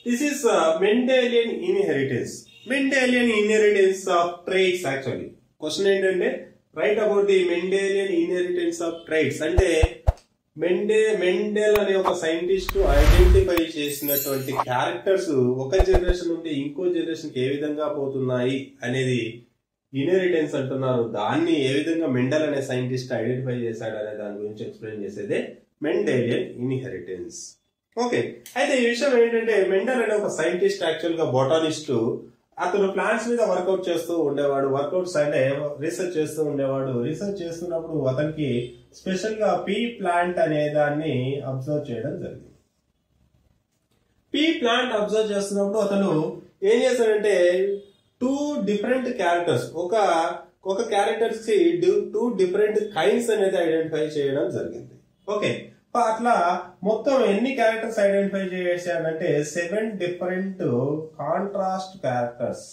this is Mendelian inheritance Mendelian inheritance of traits actually question ఏంటంటే right about the Mendelian inheritance of traits అంటే మెండే Mendel అనే ఒక scientist identify చేసినటువంటి characters ఒక జనరేషన్ నుండి ఇంకో జనరేషన్ కి ఏ విధంగా పోతున్నాయి అనేది ఇన్హెరిటెన్స్ అంటున్నారు దాన్ని ఏ విధంగా మెండల్ అనే సైంటిస్ట్ ఐడెంటిఫై చేశాడు అనే దాని గురించి ఎక్స్ప్లెయిన్ చేసేదే మెండేలియన్ ఇన్హెరిటెన్స్ ఓకే అయితే ఈ విషయం ఏంటంటే మెండల్ అనే ఒక సైంటిస్ట్ యాక్చువల్ గా బొటానిస్ట్ అతను ప్లాంట్స్ మీద వర్కౌట్ చేస్తూ ఉండేవాడు వర్కౌట్స్ అంటే రీసెర్చ్ చేస్తూ ఉండేవాడు రీసెర్చ్ చేస్తున్నప్పుడు అతనికి స్పెషల్ గా పీ ప్లాంట్ అనే దాన్ని అబ్జర్వ్ చేయడం జరిగింది పీ ప్లాంట్ అబ్జర్వ్ చేస్తున్నప్పుడు అతను ఏం చేశాడంటే టూ డిఫరెంట్ క్యారెక్టర్స్ ఒక ఒక క్యారెక్టర్స్ కి టూ డిఫరెంట్ కైండ్స్ అనేది ఐడెంటిఫై చేయడం జరిగింది ఓకే అట్లా మొత్తం ఎన్ని క్యారెక్టర్స్ ఐడెంటిఫై చేశాడంటే seven different contrast characters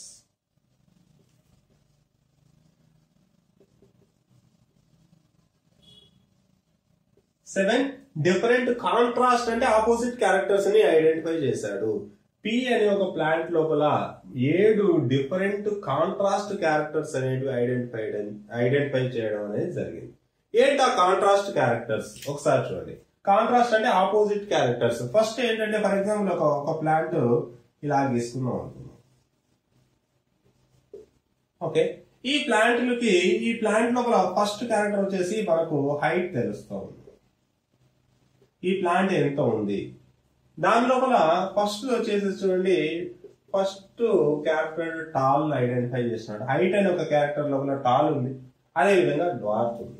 seven different contrast అంటే ఆపోజిట్ క్యారెక్టర్స్ ని ఐడెంటిఫై చేశాడు పి అనే ఒక ప్లాంట్ లోపల ఏడు డిఫరెంట్ కాంట్రాస్ట్ క్యారెక్టర్స్ అనేవి ఐడెంటిఫై ఐడెంటిఫై చేయడం అనేది జరిగింది ఏంటి ఆ కాంట్రాస్ట్ క్యారెక్టర్స్ ఒకసారి చూడండి కాంట్రాస్ట్ అంటే ఆపోజిట్ క్యారెక్టర్స్ ఫస్ట్ ఏంటంటే ఫర్ ఎగ్జాంపుల్ ఒక ఒక ప్లాంట్ ఇలా గీసుకుందాం అనుకున్నాం ఓకే ఈ ప్లాంట్లకి ఈ ప్లాంట్ లోపల ఫస్ట్ క్యారెక్టర్ వచ్చేసి మనకు హైట్ తెలుస్తూ ఉంది ఈ ప్లాంట్ ఎంత ఉంది దాని లోపల ఫస్ట్ వచ్చేసి చూడండి ఫస్ట్ క్యారెక్టర్ టాల్ ఐడెంటిఫై చేస్తున్నాడు హైట్ అనే ఒక క్యారెక్టర్ లోపల టాల్ ఉంది అదే విధంగా డ్వార్ఫ్ ఉంది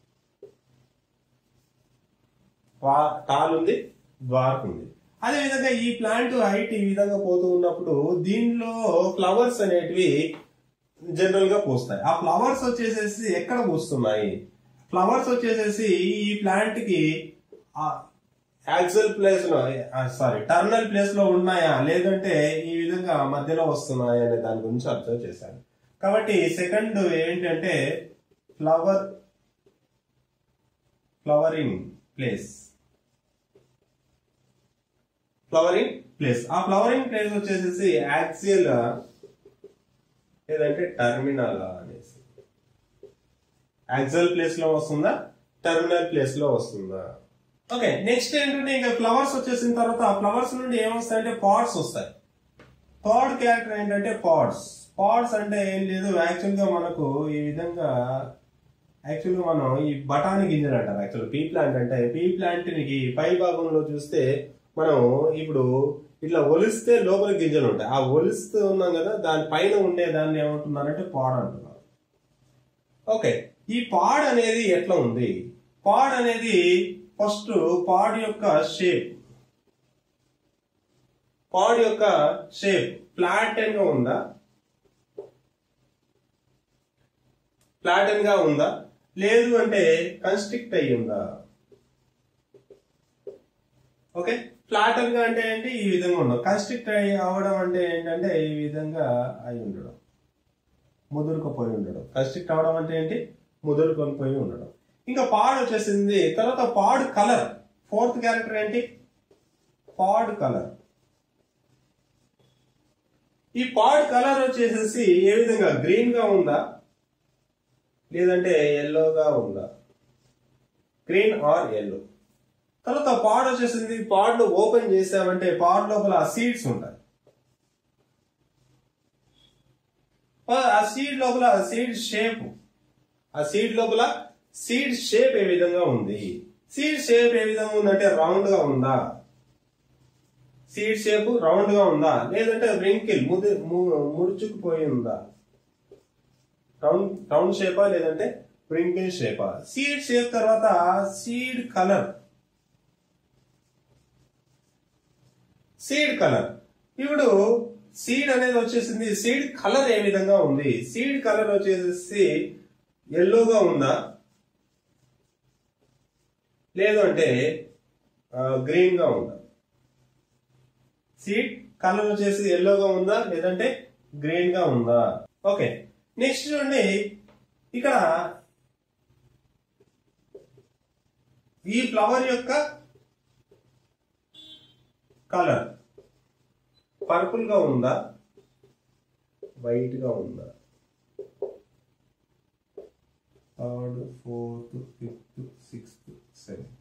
టాల్ ఉంది డ్వార్ఫ్ ఉంది అదే విధంగా ఈ ప్లాంట్ హైట్ ఈ విధంగా పోతూ ఉన్నప్పుడు దీనిలో ఫ్లవర్స్ అనేటివి జనరల్ గా పూస్తాయి ఆ ఫ్లవర్స్ వచ్చేసేసి ఎక్కడ పూస్తున్నాయి ఫ్లవర్స్ వచ్చేసేసి ఈ ప్లాంట్ కి యాక్సల్ ప్లేస్ లో సారీ టర్నల్ ప్లేస్ లో ఉన్నాయా లేదంటే ఈ విధంగా మధ్యలో వస్తున్నాయా అనే దాని గురించి అబ్జర్వ్ చేశాను కాబట్టి సెకండ్ ఏంటంటే flower flowering place flowering place ఆ ఫ్లవరింగ్ ప్లేస్ వచ్చేసేసి యాక్సియల్ లేదంటే టర్మినల్ అనేసి యాక్సల్ ప్లేస్ లో వస్తుందా టర్మినల్ ప్లేస్ లో వస్తుందా ఓకే నెక్స్ట్ ఏంటంటే ఇంకా ఫ్లవర్స్ వచ్చేసిన తర్వాత ఆ ఫ్లవర్స్ నుండి ఏమొస్తాయంటే పాడ్స్ వస్తాయి పాడ్ క్యారెక్టర్ ఏంటంటే పాడ్స్ పాడ్స్ అంటే ఏం లేదు యాక్చువల్ గా మనకు ఈ విధంగా యాక్చువల్ గా మనం ఈ బఠానీ గింజలు అంటారు యాక్చువల్ పీ ప్లాంట్ అంటే పీ ప్లాంట్ కి పై భాగంలో చూస్తే మనం ఇప్పుడు ఇట్లా ఒలిస్తే లోపల గింజలు ఉంటాయి ఆ ఒలిస్తూ ఉన్నాం కదా దాని పైన ఉండే దాన్ని ఏమంటున్నారంటే పాడ్ అంటున్నారు ఓకే ఈ పాడ్ అనేది ఎట్లా ఉంది పాడ్ అనేది ఫస్ట్ పాడ్ యొక్క షేప్ పాడ్ యొక్క షేప్ ఫ్లాటెన్ గా ఉందా ఫ్లాటెన్ గా ఉందా లేదు అంటే కన్స్ట్రిక్ట్ అయ్యి ఉందా ఓకే ఫ్లాటన్ గా అంటే ఏంటి ఈ విధంగా ఉండడం కన్స్ట్రిక్ట్ అయ్యి అవడం అంటే ఏంటంటే ఈ విధంగా అయి ఉండడం ముదురుకుపోయి ఉండడం కన్స్ట్రిక్ట్ అవడం అంటే ఏంటి ముదురుకొని పోయి ఉండడం ఇంకా పాడ్ వచ్చేసింది తర్వాత పాడ్ కలర్ ఫోర్త్ క్యారెక్టర్ ఏంటి పాడ్ కలర్ ఈ పాడ్ కలర్ వచ్చేసేసి ఏ విధంగా గ్రీన్ గా ఉందా లేదంటే ఎల్లోగా ఉందా గ్రీన్ ఆర్ ఎల్లో తర్వాత పాడ్ వచ్చేసింది పాడ్ ఓపెన్ చేసామంటే పాడ్ లోపల సీడ్స్ ఉంటాయి ఆ సీడ్ లోపల సీడ్ షేప్ ఆ సీడ్ లోపల సీడ్ షేప్ ఏ విధంగా ఉంది సీడ్ షేప్ ఏ విధంగా ఉందంటే రౌండ్ గా ఉందా సీడ్ షేప్ రౌండ్ గా ఉందా లేదంటే రింకిల్ ముది ముడుచుకుపోయి ఉందా రౌండ్ రౌండ్ షేపా లేదంటే రింకిల్ షేపా సీడ్ షేప్ తర్వాత సీడ్ కలర్ సీడ్ కలర్ ఇప్పుడు సీడ్ అనేది వచ్చేసింది సీడ్ కలర్ ఏ విధంగా ఉంది సీడ్ కలర్ వచ్చేసి ఎల్లోగా ఉందా లేదు అంటే గ్రీన్ గా ఉందా సీడ్ కలర్ వచ్చేసి ఎల్లోగా ఉందా లేదంటే గ్రీన్ గా ఉందా ఓకే నెక్స్ట్ చూడండి ఇక్కడ ఈ ఫ్లవర్ యొక్క కలర్ పర్పుల్ గా ఉందా వైట్ గా ఉందా third fourth fifth sixth seventh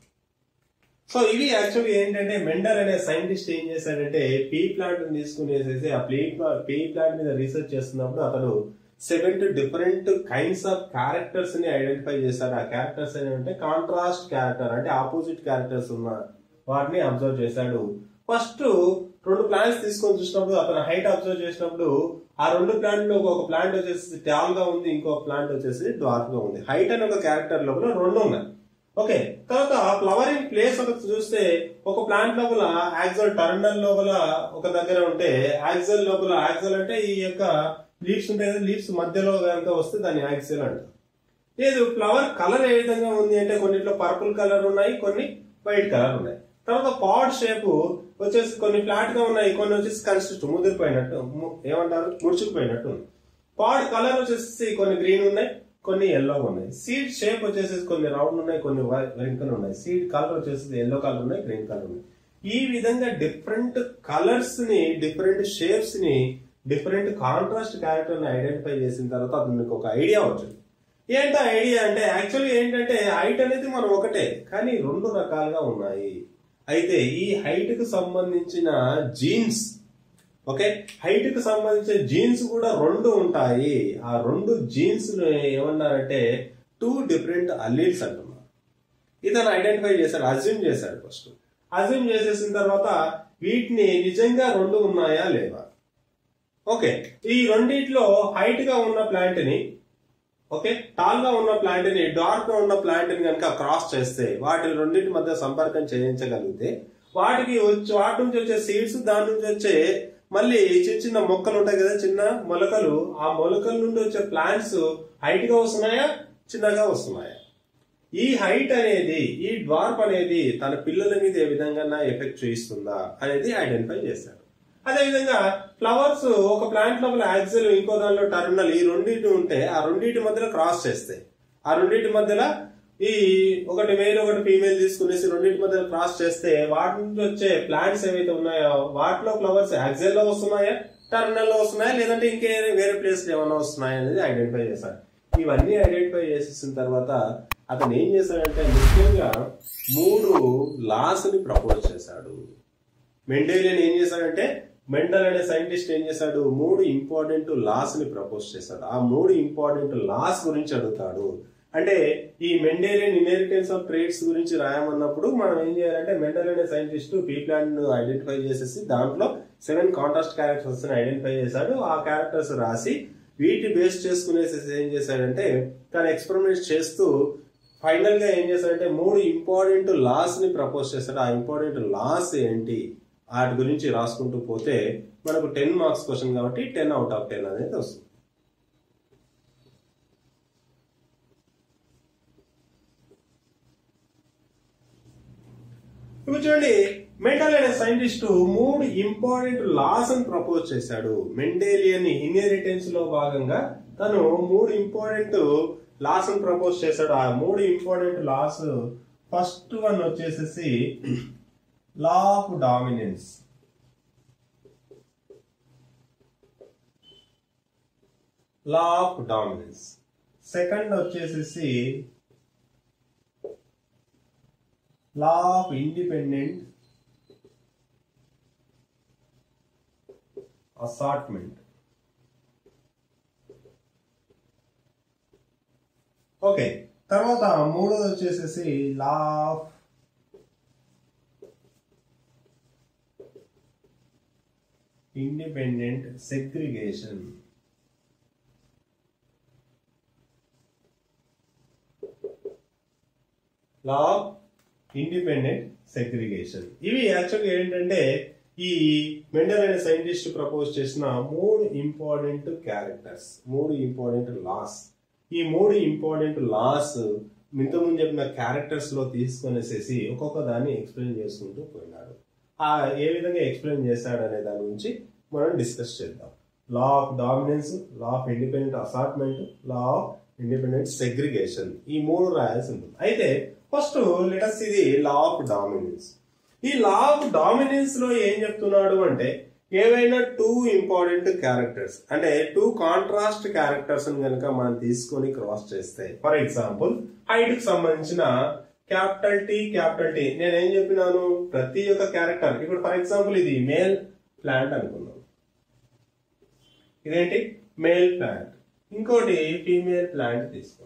so ఇవి యాక్చువల్లీ ఏంటంటే మెండల్ అనే సైంటిస్ట్ ఏం చేశాడంటే పీ ప్లాంట్ తీసుకునేసేసి ఆ పీ పీ ప్లాంట్ మీద రీసెర్చ్ చేస్తున్నప్పుడు అతను seven different kinds of characters ని ఐడెంటిఫై చేశాడు ఆ క్యారెక్టర్స్ ఏంటంటే కాంట్రాస్ట్ క్యారెక్టర్ అంటే ఆపోజిట్ క్యారెక్టర్స్ ఉన్న వాటిని అబ్జర్వ్ చేశాడు ఫస్ట్ రెండు ప్లాంట్స్ తీసుకొని చూసినప్పుడు అతను హైట్ అబ్జర్వ్ చేసినప్పుడు ఆ రెండు ప్లాంట్ లో ఒక ప్లాంట్ వచ్చేసి టాల్ గా ఉంది ఇంకో ప్లాంట్ వచ్చేసి డార్క్ గా ఉంది హైట్ అనే ఒక క్యారెక్టర్ లోపల రెండు ఉన్నాయి ఓకే తర్వాత ఫ్లవరింగ్ ప్లేస్ ఒక చూస్తే ఒక ప్లాంట్ లోపల యాక్సల్ టర్మినల్ లోపల ఒక దగ్గర ఉంటే యాక్సల్ లోపల యాక్సల్ అంటే ఈ యొక్క లీవ్స్ ఉంటాయి కదా లీవ్స్ మధ్యలో కనుక వస్తే దాన్ని యాక్సల్ అంటారు లేదు ఫ్లవర్ కలర్ ఏ విధంగా ఉంది అంటే కొన్నిట్లో పర్పుల్ కలర్ ఉన్నాయి కొన్ని వైట్ కలర్ ఉన్నాయి తర్వాత పాడ్ షేప్ వచ్చేసి కొన్ని ఫ్లాట్ గా ఉన్నాయి కొన్ని వచ్చేసి కన్సిస్ట్ ముదిరిపోయినట్టు ము- ఏమంటారు ముడుచుకుపోయినట్టు ఉంది పాడ్ కలర్ వచ్చేసి కొన్ని గ్రీన్ ఉన్నాయి కొన్ని ఎల్లో ఉన్నాయి సీడ్ షేప్ వచ్చేసి కొన్ని రౌండ్ ఉన్నాయి కొన్ని వెంకలు ఉన్నాయి సీడ్ కలర్ వచ్చేసి ఎల్లో కలర్ ఉన్నాయి గ్రీన్ కలర్ ఉన్నాయి ఈ విధంగా డిఫరెంట్ కలర్స్ ని డిఫరెంట్ షేప్స్ ని డిఫరెంట్ కాంట్రాస్ట్ క్యారెక్టర్ ని ఐడెంటిఫై చేసిన తర్వాత అతనికి ఒక ఐడియా వచ్చింది ఏంటో ఐడియా అంటే యాక్చువల్లీ ఏంటంటే హైట్ అనేది మనం ఒకటే కానీ రెండు రకాలుగా ఉన్నాయి అయితే ఈ హైట్ కు సంబంధించిన జీన్స్ ఓకే హైట్ కు సంబంధించిన జీన్స్ కూడా రెండు ఉంటాయి ఆ రెండు జీన్స్ ఏమన్నారంటే టూ డిఫరెంట్ అల్లీల్స్ అంటున్నారు ఇతను ఐడెంటిఫై చేశాడు అజ్యూమ్ చేశాడు ఫస్ట్ అజ్యూమ్ చేసేసిన తర్వాత వీటిని నిజంగా రెండు ఉన్నాయా లేవా ఓకే ఈ రెండిట్లో హైట్ గా ఉన్న ప్లాంట్ ని ఓకే టాల్ గా ఉన్న ప్లాంట్ ని డార్క్ గా ఉన్న ప్లాంట్ ని కనుక క్రాస్ చేస్తే వాటి రెండింటి మధ్య సంపర్కం చేయించగలిగితే వాటికి వచ్చి వాటి నుంచి వచ్చే సీడ్స్ దాని నుంచి వచ్చే మళ్ళీ చిన్న చిన్న మొక్కలు ఉంటాయి కదా చిన్న మొలకలు ఆ మొలకల నుండి వచ్చే ప్లాంట్స్ హైట్ గా వస్తున్నాయా చిన్నగా వస్తున్నాయా ఈ హైట్ అనేది ఈ డ్వార్ప్ అనేది తన పిల్లల మీద ఏ విధంగా ఎఫెక్ట్ చూయిస్తుందా అనేది ఐడెంటిఫై చేశాడు అదేవిధంగా ఫ్లవర్స్ ఒక ప్లాంట్ లోపల యాక్సిల్ ఇంకో దానిలో టర్మినల్ ఈ రెండింటి ఉంటే ఆ రెండింటి మధ్యలో క్రాస్ చేస్తాయి ఆ రెండింటి మధ్యలో ఈ ఒకటి మేల్ ఒకటి ఫీమేల్ తీసుకునేసి రెండింటి మధ్యలో క్రాస్ చేస్తే వాటి నుంచి వచ్చే ప్లాంట్స్ ఏవైతే ఉన్నాయో వాటిలో ఫ్లవర్స్ యాక్సిల్ లో వస్తున్నాయా టర్మినల్ లో వస్తున్నాయా లేదంటే ఇంకే వేరే ప్లేస్ ఏమైనా వస్తున్నాయా అనేది ఐడెంటిఫై చేశాడు ఇవన్నీ ఐడెంటిఫై చేసేసిన తర్వాత అతను ఏం చేశాడంటే ముఖ్యంగా మూడు లాస్ ని ప్రపోజ్ చేశాడు మెండేలియన్ ఏం చేశాడంటే మెండల్ అనే సైంటిస్ట్ ఏం చేశాడు మూడు ఇంపార్టెంట్ లాస్ ని ప్రపోజ్ చేశాడు ఆ మూడు ఇంపార్టెంట్ లాస్ గురించి అడుగుతాడు అంటే ఈ మెండేలియన్ ఇన్హెరిటెన్స్ ఆఫ్ ట్రేడ్స్ గురించి రాయమన్నప్పుడు మనం ఏం చేయాలంటే మెండల్ అనే సైంటిస్ట్ పీ ప్లాన్ ఐడెంటిఫై చేసేసి దాంట్లో సెవెన్ కాంట్రాస్ట్ క్యారెక్టర్స్ ని ఐడెంటిఫై చేశాడు ఆ క్యారెక్టర్స్ రాసి వీటి బేస్ చేసుకునేసి ఏం చేశాడంటే తన ఎక్స్పెరిమెంట్స్ చేస్తూ ఫైనల్ గా ఏం చేశాడంటే మూడు ఇంపార్టెంట్ లాస్ ని ప్రపోజ్ చేశాడు ఆ ఇంపార్టెంట్ లాస్ ఏంటి వాటి గురించి రాసుకుంటూ పోతే మనకు టెన్ మార్క్స్ క్వశ్చన్ కాబట్టి టెన్ అవుట్ ఆఫ్ టెన్ అనేది వస్తుంది ఇప్పుడు చూడండి మెండల్ అనే సైంటిస్ట్ మూడు ఇంపార్టెంట్ లాస్ అని ప్రపోజ్ చేశాడు మెండేలియన్ ఇన్హెరిటెన్స్ లో భాగంగా తను మూడు ఇంపార్టెంట్ లాస్ అని ప్రపోజ్ చేశాడు ఆ మూడు ఇంపార్టెంట్ లాస్ ఫస్ట్ వన్ వచ్చేసేసి law of dominance law of dominance second వచ్చేసేసి law of independent assortment okay తర్వాత మూడోది వచ్చేసేసి law of independent segregation law of independent segregation ఇవి యాక్చువల్గా ఏంటంటే ఈ మెండల్ అనే సైంటిస్ట్ ప్రపోజ్ చేసిన మూడు ఇంపార్టెంట్ క్యారెక్టర్స్ మూడు ఇంపార్టెంట్ లాస్ ఈ మూడు ఇంపార్టెంట్ లాస్ ఇంతకుముందు చెప్పిన క్యారెక్టర్స్ లో తీసుకొనేసేసి ఒక్కొక్క దాన్ని ఎక్స్ప్లెయిన్ చేసుకుంటూ పోయినాడు ఆ ఏ విధంగా ఎక్స్ప్లెయిన్ చేశాడు అనే దాని గురించి మనం డిస్కస్ చేద్దాం law of dominance law of independent assortment law of independent segregation ఈ మూడు రాయాల్సి ఉంటుంది అయితే ఫస్ట్ లెటర్స్ ఇది లా ఆఫ్ డామినెన్స్ ఈ లా ఆఫ్ డామినెన్స్ లో ఏం చెప్తున్నాడు అంటే ఏవైనా టూ ఇంపార్టెంట్ క్యారెక్టర్స్ అంటే టూ కాంట్రాస్ట్ క్యారెక్టర్స్ కనుక మనం తీసుకొని క్రాస్ చేస్తే ఫర్ ఎగ్జాంపుల్ హైట్ కి సంబంధించిన క్యాపిటల్ టీ క్యాపిటల్ టీ నేనేం చెప్పినాను ప్రతి ఒక్క క్యారెక్టర్ ఇప్పుడు ఫర్ ఎగ్జాంపుల్ ఇది మేల్ ప్లాంట్ అనుకున్నాం ఇదేంటి మేల్ ప్లాంట్ ఇంకోటి ఫీమేల్ ప్లాంట్ తీసుకోండి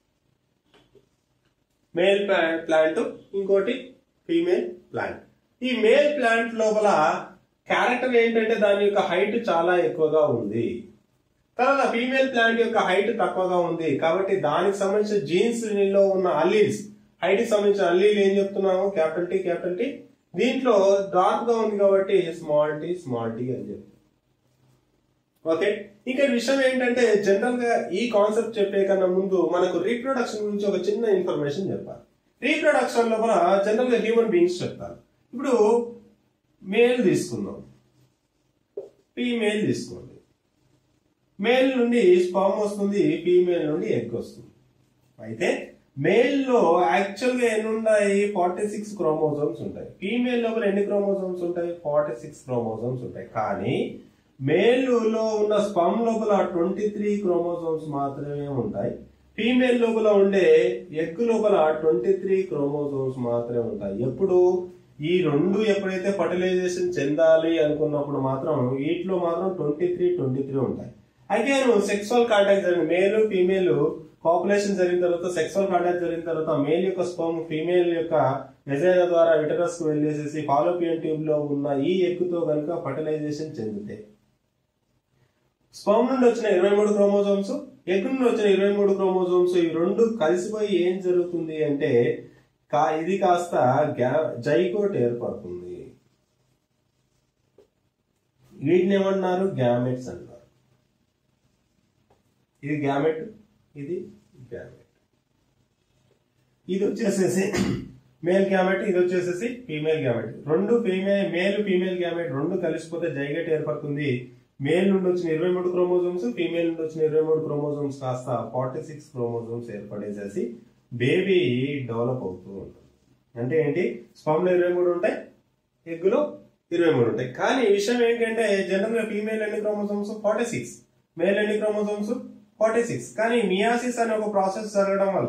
మేల్ ప్లాంట్ ఇంకోటి ఫీమేల్ ప్లాంట్ ఈ మేల్ ప్లాంట్ లోపల క్యారెక్టర్ ఏంటంటే దాని యొక్క హైట్ చాలా ఎక్కువగా ఉంది తర్వాత ఫీమేల్ ప్లాంట్ యొక్క హైట్ తక్కువగా ఉంది కాబట్టి దానికి సంబంధించిన జీన్స్ లో ఉన్న అల్లీల్స్ హైట్ కి సంబంధించిన అల్లీలు ఏం చెప్తున్నాము క్యాపిటల్ టీ క్యాపిటల్ టీ దీంట్లో డార్క్ గా ఉంది కాబట్టి స్మాల్ టీ స్మాల్ టీ అని చెప్తాం ఓకే ఇంకా విషయం ఏంటంటే జనరల్ గా ఈ కాన్సెప్ట్ చెప్పే కన్నా ముందు మనకు రీప్రొడక్షన్ గురించి ఒక చిన్న ఇన్ఫర్మేషన్ చెప్పాలి రీప్రొడక్షన్ లోపల జనరల్ గా హ్యూమన్ బీయింగ్స్ చెప్తారు ఇప్పుడు మేల్ తీసుకుందాం ఫీమేల్ తీసుకోండి మేల్ నుండి స్పర్మ్ వస్తుంది ఫీమేల్ నుండి ఎగ్ వస్తుంది అయితే మేల్ లో యాక్చువల్ గా ఎన్ని ఉన్నాయి ఫార్టీ సిక్స్ క్రోమోజోమ్స్ ఉంటాయి ఫీమేల్ లోపల ఎన్ని క్రోమోజోమ్స్ ఉంటాయి ఫార్టీ సిక్స్ క్రోమోజోమ్స్ ఉంటాయి కానీ మేల్ లో ఉన్న స్పమ్ లోపల ట్వంటీ త్రీ క్రోమోజోమ్స్ మాత్రమే ఉంటాయి ఫీమేల్ లోపల ఉండే ఎగ్ లోపల ట్వంటీ త్రీ క్రోమోజోమ్స్ మాత్రమే ఉంటాయి ఎప్పుడు ఈ రెండు ఎప్పుడైతే ఫర్టిలైజేషన్ చెందాలి అనుకున్నప్పుడు మాత్రం వీటిలో మాత్రం ట్వంటీ త్రీ ట్వంటీ త్రీ ఉంటాయి అయితే సెక్సువల్ కాంటాక్ట్ జరిగిన మేల్ ఫీమేల్ పాపులేషన్ జరిగిన తర్వాత సెక్సువల్ కాంటాక్ట్ జరిగిన తర్వాత మేల్ యొక్క స్పర్మ్ ఫీమేల్ యొక్క మెజైనా ద్వారా విటరస్ కు వెళ్ళేసేసి ఫాలోపియన్ ట్యూబ్ లో ఉన్న ఈ ఎగ్గుతో కనుక ఫర్టిలైజేషన్ చెందితే స్పర్మ్ నుండి వచ్చిన ఇరవై మూడు క్రోమోజోమ్స్ ఎగ్ నుండి వచ్చిన ఇరవై మూడు క్రోమోజోమ్స్ ఈ రెండు కలిసిపోయి ఏం జరుగుతుంది అంటే కా ఇది కాస్త జైకోట్ ఏర్పడుతుంది వీటిని ఏమన్నారు గ్యామెట్స్ అంటారు ఇది గ్యామెట్ ఇది గ్యామెట్ ఇది వచ్చేసేసి మేల్ గ్యామెట్ ఇది వచ్చేసేసి ఫీమేల్ గ్యామెట్ రెండు ఫీమేల్ మేల్ ఫీమేల్ గ్యామెట్ రెండు కలిసిపోతే జైగెట్ ఏర్పడుతుంది మేల్ నుండి వచ్చిన ఇరవై మూడు క్రోమోజోమ్స్ ఫీమేల్ నుండి వచ్చిన ఇరవై మూడు క్రోమోజోమ్స్ కాస్త ఫార్టీ సిక్స్ క్రోమోజోమ్స్ ఏర్పడేసేసి బేబీ డెవలప్ అవుతూ ఉంటుంది అంటే ఏంటి స్పమ్ లో ఇరవై మూడు ఉంటాయి ఎగ్గులో ఇరవై మూడు ఉంటాయి కానీ ఈ విషయం ఏంటంటే జనరల్ గా ఫీమేల్ ఎన్ని క్రోమోజోమ్స్ ఫార్టీ సిక్స్ మేల్ ఎన్ని క్రోమోజోమ్స్ ఫార్టీ సిక్స్ కానీ మియాసిస్ అనే ఒక ప్రాసెస్ జరగడం వల్ల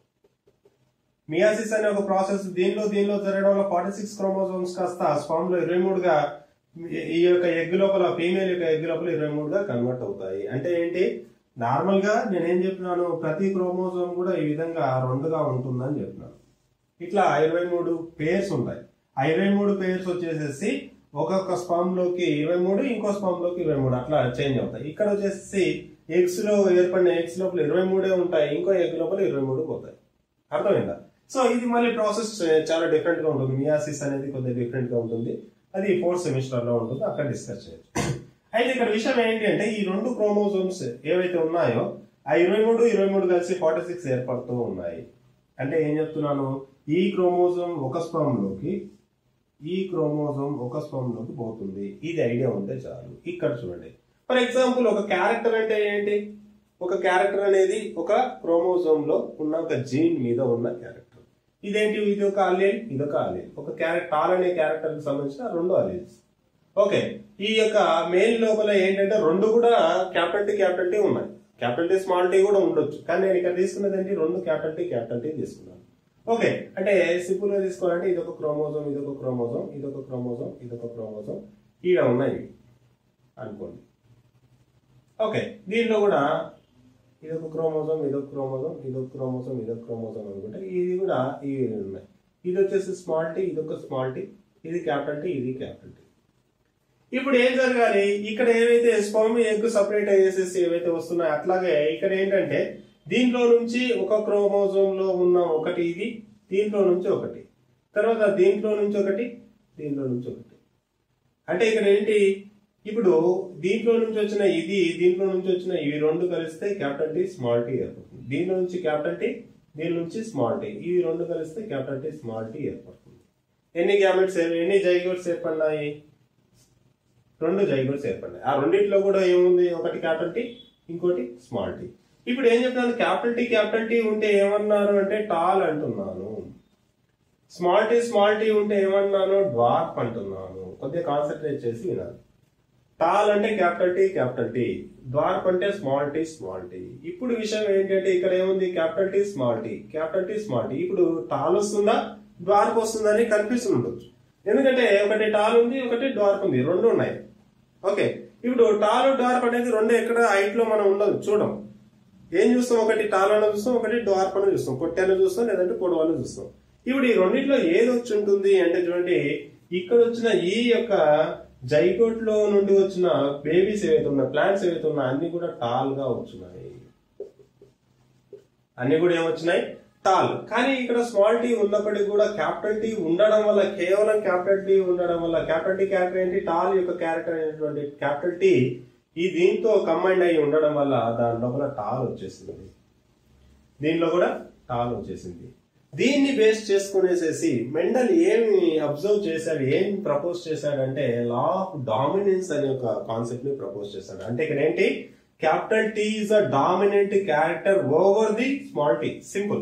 మియాసిస్ అనే ఒక ప్రాసెస్ దీనిలో దీనిలో జరగడం వల్ల ఫార్టీ సిక్స్ క్రోమోజోమ్స్ కాస్త స్పామ్ లో ఇరవై మూడుగా ఈ యొక్క ఎగ్ లోపల ఫీమేల్ యొక్క ఎగ్ లోపల ఇరవై మూడుగా కన్వర్ట్ అవుతాయి అంటే ఏంటి నార్మల్ గా నేనేం చెప్పినాను ప్రతి క్రోమోజోమ్ కూడా ఈ విధంగా రెండుగా ఉంటుందని చెప్పినాను ఇట్లా ఇరవై మూడు పేర్స్ ఉంటాయి ఆ ఇరవై మూడు పేర్స్ వచ్చేసేసి ఒక్కొక్క స్పామ్ లోకి ఇరవై మూడు ఇంకో స్పామ్ లోకి ఇరవై మూడు అట్లా చేంజ్ అవుతాయి ఇక్కడ వచ్చేసి ఎగ్స్ లో ఏర్పడిన ఎగ్స్ లోపల ఇరవై మూడే ఉంటాయి ఇంకో ఎగ్ లోపల ఇరవై మూడు పోతాయి అర్థమైందా సో ఇది మళ్ళీ ప్రాసెస్ చాలా డిఫరెంట్ గా ఉంటుంది మియాసిస్ అనేది కొద్దిగా డిఫరెంట్ గా ఉంటుంది అది ఫోర్త్ సెమిస్టర్ లో ఉంటుంది అక్కడ డిస్కస్ చేయొచ్చు అయితే ఇక్కడ విషయం ఏంటి అంటే ఈ రెండు క్రోమోజోమ్స్ ఏవైతే ఉన్నాయో ఆ ఇరవై మూడు ఇరవై మూడు కలిసి ఫార్టీ సిక్స్ ఏర్పడుతూ ఉన్నాయి అంటే ఏం చెప్తున్నాను ఈ క్రోమోజోమ్ ఒక స్పర్మ్ లోకి ఈ క్రోమోజోమ్ ఒక స్పర్మ్ లోకి పోతుంది ఇది ఐడియా ఉంటే చాలు ఇక్కడ చూడండి ఫర్ ఎగ్జాంపుల్ ఒక క్యారెక్టర్ అంటే ఏంటి ఒక క్యారెక్టర్ అనేది ఒక క్రోమోజోమ్ లో ఉన్న ఒక జీన్ మీద ఉన్న క్యారెక్టర్ ఇదేంటి ఇది ఒక అలీల్ ఇది ఒక అలీల్ ఒక క్యారెక్టర్ టాల్ అనే క్యారెక్టర్ కి సంబంధించిన రెండు అలీల్స్ ఓకే ఈ యొక్క మెయిన్ లోపల ఏంటంటే రెండు కూడా క్యాపిటల్ టీ క్యాపిటల్ టీ ఉన్నాయి క్యాపిటల్ టీ స్మాల్ టీ కూడా ఉండొచ్చు కానీ నేను ఇక్కడ తీసుకున్నది ఏంటి రెండు క్యాపిటల్ టీ క్యాపిటల్ టీ తీసుకున్నాను ఓకే అంటే సింపుల్ గా తీసుకోవాలంటే ఇది ఒక క్రోమోజోమ్ ఇది ఒక క్రోమోజోమ్ ఇది ఒక క్రోమోజోమ్ ఇది ఒక క్రోమోజోమ్ ఈడ ఉన్నాయి అనుకోండి ఓకే దీనిలో కూడా ఇదొక క్రోమోజోమ్ ఇదొక క్రోమోజోమ్ ఇదొక క్రోమోజోమ్ ఇదొక క్రోమోజోమ్ అనుకుంటే ఇది కూడా ఇవి ఉన్నాయి ఇది వచ్చేసి స్మాల్ టీ ఇదొక స్మాల్ టీ ఇది క్యాపిటల్ టీ ఇది క్యాపిటల్ టీ ఇప్పుడు ఏం జరగాలి ఇక్కడ ఏవైతే స్పర్మ్ ఎగ్ సపరేట్ అయ్యేసేసి ఏవైతే వస్తున్నాయో అట్లాగే ఇక్కడ ఏంటంటే దీంట్లో నుంచి ఒక క్రోమోజోమ్ లో ఉన్న ఒకటి ఇది దీంట్లో నుంచి ఒకటి తర్వాత దీంట్లో నుంచి ఒకటి దీంట్లో నుంచి ఒకటి అంటే ఇక్కడ ఏంటి ఇప్పుడు దీంట్లో నుంచి వచ్చిన ఇది దీంట్లో నుంచి వచ్చిన ఇవి రెండు కలిస్తే క్యాపిటల్ టీ స్మాల్ టీ ఏర్పడుతుంది దీంట్లో నుంచి క్యాపిటల్ టీ దీని నుంచి స్మాల్ టీ ఇవి రెండు కలిస్తే క్యాపిటల్ టీ స్మాల్ టీ ఏర్పడుతుంది ఎన్ని గ్యామెట్స్ ఎన్ని జైగోట్స్ ఏర్పడినాయి రెండు జైగోట్స్ ఏర్పడినాయి ఆ రెండింటిలో కూడా ఏముంది ఒకటి క్యాపిటల్ టీ ఇంకోటి స్మాల్ టీ ఇప్పుడు ఏం చెప్తున్నాను క్యాపిటల్ టీ క్యాపిటల్ టీ ఉంటే ఏమన్నారు అంటే టాల్ అంటున్నాను స్మాల్ టీ స్మాల్ టీ ఉంటే ఏమన్నాను డ్వార్ఫ్ అంటున్నాను కొద్దిగా కాన్సన్ట్రేట్ చేసి వినాలి టాల్ అంటే capital T capital T dwarf అంటే స్మాల్ టీ స్మాల్ టీ ఇప్పుడు విషయం ఏంటంటే ఇక్కడ ఏముంది capital T small T capital T small T ఇప్పుడు టాల్ వస్తుందా ద్వార్ప్ వస్తుందా అని కన్ఫ్యూజన్ ఉండొచ్చు ఎందుకంటే ఒకటి టాల్ ఉంది ఒకటి డ్వార్ప్ ఉంది రెండు ఉన్నాయి ఓకే ఇప్పుడు టాల్ డ్వార్ప్ అనేది రెండు ఎక్కడ హైట్ లో మనం ఉండదు చూడం ఏం చూస్తాం ఒకటి టాల్ అని చూస్తాం ఒకటి డ్వార్ప్ అని చూస్తాం పొట్టని చూస్తాం లేదంటే పొడవు అని చూస్తాం ఇప్పుడు ఈ రెండిట్లో ఏది వచ్చి ఉంటుంది అంటే చూడండి ఇక్కడ వచ్చిన ఈ యొక్క జైగోట్ లో నుండి వచ్చిన బేబీస్ ఏవైతే ఉన్నా ప్లాంట్స్ ఏవైతే ఉన్నా అన్ని కూడా టాల్ గా వచ్చినాయి అన్ని కూడా ఏమొచ్చినాయి టాల్ కానీ ఇక్కడ స్మాల్ టీ ఉన్నప్పటికీ కూడా క్యాపిటల్ టీ ఉండడం వల్ల కేవలం క్యాపిటల్ టీ ఉండడం వల్ల క్యాపిటల్ టీ క్యారెక్టర్ ఏంటి టాల్ యొక్క క్యారెక్టర్ అయినటువంటి క్యాపిటల్ టీ ఈ దీంతో కంబైండ్ అయి ఉండడం వల్ల దాని లోపల టాల్ వచ్చేసింది దీనిలో కూడా టాల్ వచ్చేసింది దీన్ని బేస్ చేసుకునేసేసి మెండల్ ఏమి అబ్జర్వ్ చేశాడు ఏం ప్రపోజ్ చేశాడంటే లా ఆఫ్ డామినెన్స్ అనే ఒక కాన్సెప్ట్ ని ప్రపోజ్ చేశాడు అంటే ఇక్కడ ఏంటి capital T is a dominant character over the small T simple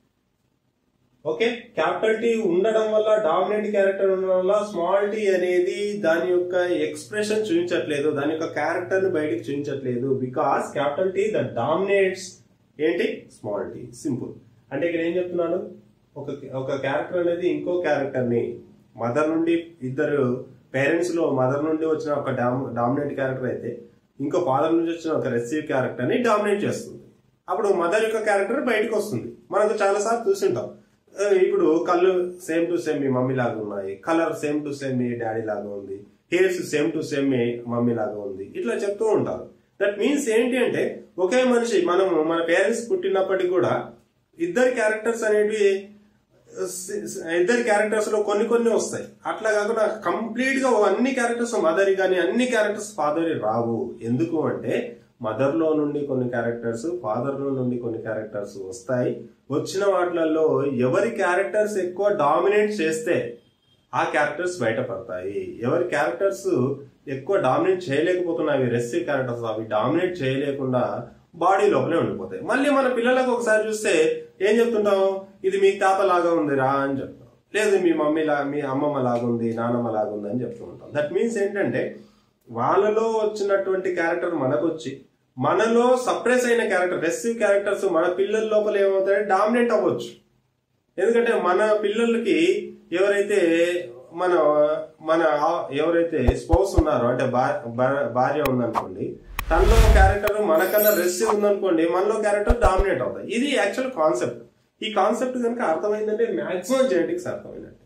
okay capital T ఉండడం వల్ల డామినెంట్ క్యారెక్టర్ ఉండడం వల్ల స్మాల్ టీ అనేది దాని యొక్క ఎక్స్ప్రెషన్ చూపించట్లేదు దాని యొక్క క్యారెక్టర్ ని బయటికి చూపించట్లేదు because capital T the dominates ఏంటి స్మాల్ టీ సింపుల్ అంటే ఇక్కడ ఏం చెప్తున్నాను ఒక ఒక క్యారెక్టర్ అనేది ఇంకో క్యారెక్టర్ ని మదర్ నుండి ఇద్దరు పేరెంట్స్ లో మదర్ నుండి వచ్చిన ఒక డామినెంట్ క్యారెక్టర్ అయితే ఇంకో ఫాదర్ నుంచి వచ్చిన ఒక రెసివ్ క్యారెక్టర్ ని డామినేట్ చేస్తుంది అప్పుడు మదర్ యొక్క క్యారెక్టర్ బయటకు వస్తుంది మనకు చాలా సార్లు చూసింటాం ఆ, ఇప్పుడు కళ్ళు సేమ్ టు సేమ్ మీ మమ్మీ లాగా ఉన్నాయి కలర్ సేమ్ టు సేమ్ మీ డాడీ లాగా ఉంది హెయిర్స్ సేమ్ టు సేమ్ మీ మమ్మీ లాగా ఉంది ఇట్లా చెప్తూ ఉంటారు దట్ మీన్స్ ఏంటి అంటే ఒకే మనిషి మనము మన పేరెంట్స్ పుట్టినప్పటికీ కూడా ఇద్దరు క్యారెక్టర్స్ అనేవి స- స- ఇద్దరు క్యారెక్టర్స్ లో కొన్ని కొన్ని వస్తాయి అట్లా కాకుండా కంప్లీట్ గా అన్ని క్యారెక్టర్స్ మదర్ కానీ అన్ని క్యారెక్టర్స్ ఫాదర్ రావు ఎందుకు అంటే మదర్ లో నుండి కొన్ని క్యారెక్టర్స్ ఫాదర్ లో నుండి కొన్ని క్యారెక్టర్స్ వస్తాయి వచ్చిన వాటిలలో ఎవరి క్యారెక్టర్స్ ఎక్కువ డామినేట్ చేస్తే ఆ క్యారెక్టర్స్ బయటపడతాయి ఎవరి క్యారెక్టర్స్ ఎక్కువ డామినేట్ చేయలేకపోతున్నాయి రెసివ్ క్యారెక్టర్స్ అవి డామినేట్ చేయలేకుండా బాడీ లోపలే ఉండిపోతాయి మళ్ళీ మన పిల్లలకు ఒకసారి చూస్తే ఏం చెప్తుంటాం ఇది మీ తాత లాగా ఉంది రా అని చెప్తాం లేదు మీ మమ్మీ లా మీ అమ్మమ్మ లాగుంది నానమ్మ లాగుంది అని చెప్తూ ఉంటాం దట్ మీన్స్ ఏంటంటే వాళ్ళలో వచ్చినటువంటి క్యారెక్టర్ మనకు వచ్చి మనలో సప్రెస్ అయిన క్యారెక్టర్ రెసివ్ క్యారెక్టర్స్ మన పిల్లల లోపల ఏమవుతాయి డామినేట్ అవ్వచ్చు ఎందుకంటే మన పిల్లలకి ఎవరైతే మన మన ఆ- ఎవరైతే స్పౌస్ ఉన్నారో అంటే భా- భా- భార్య ఉందనుకోండి తనలో క్యారెక్టర్ మనకన్నా రెసివ్ ఉందనుకోండి మనలో క్యారెక్టర్ డామినేట్ అవుతాయి ఇది యాక్చువల్ కాన్సెప్ట్ ఈ కాన్సెప్ట్ కనుక అర్థమైందంటే మాక్సిమం జెనెటిక్స్ అర్థమైనట్టు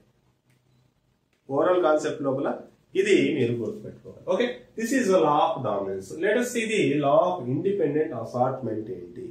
ఓవరాల్ కాన్సెప్ట్ లోపల ఇది మీరు గుర్తుపెట్టుకోవాలి okay this is law of dominance let us ఇది లా ఆఫ్ ఇండిపెండెంట్ అసార్ట్మెంట్ ఏంటి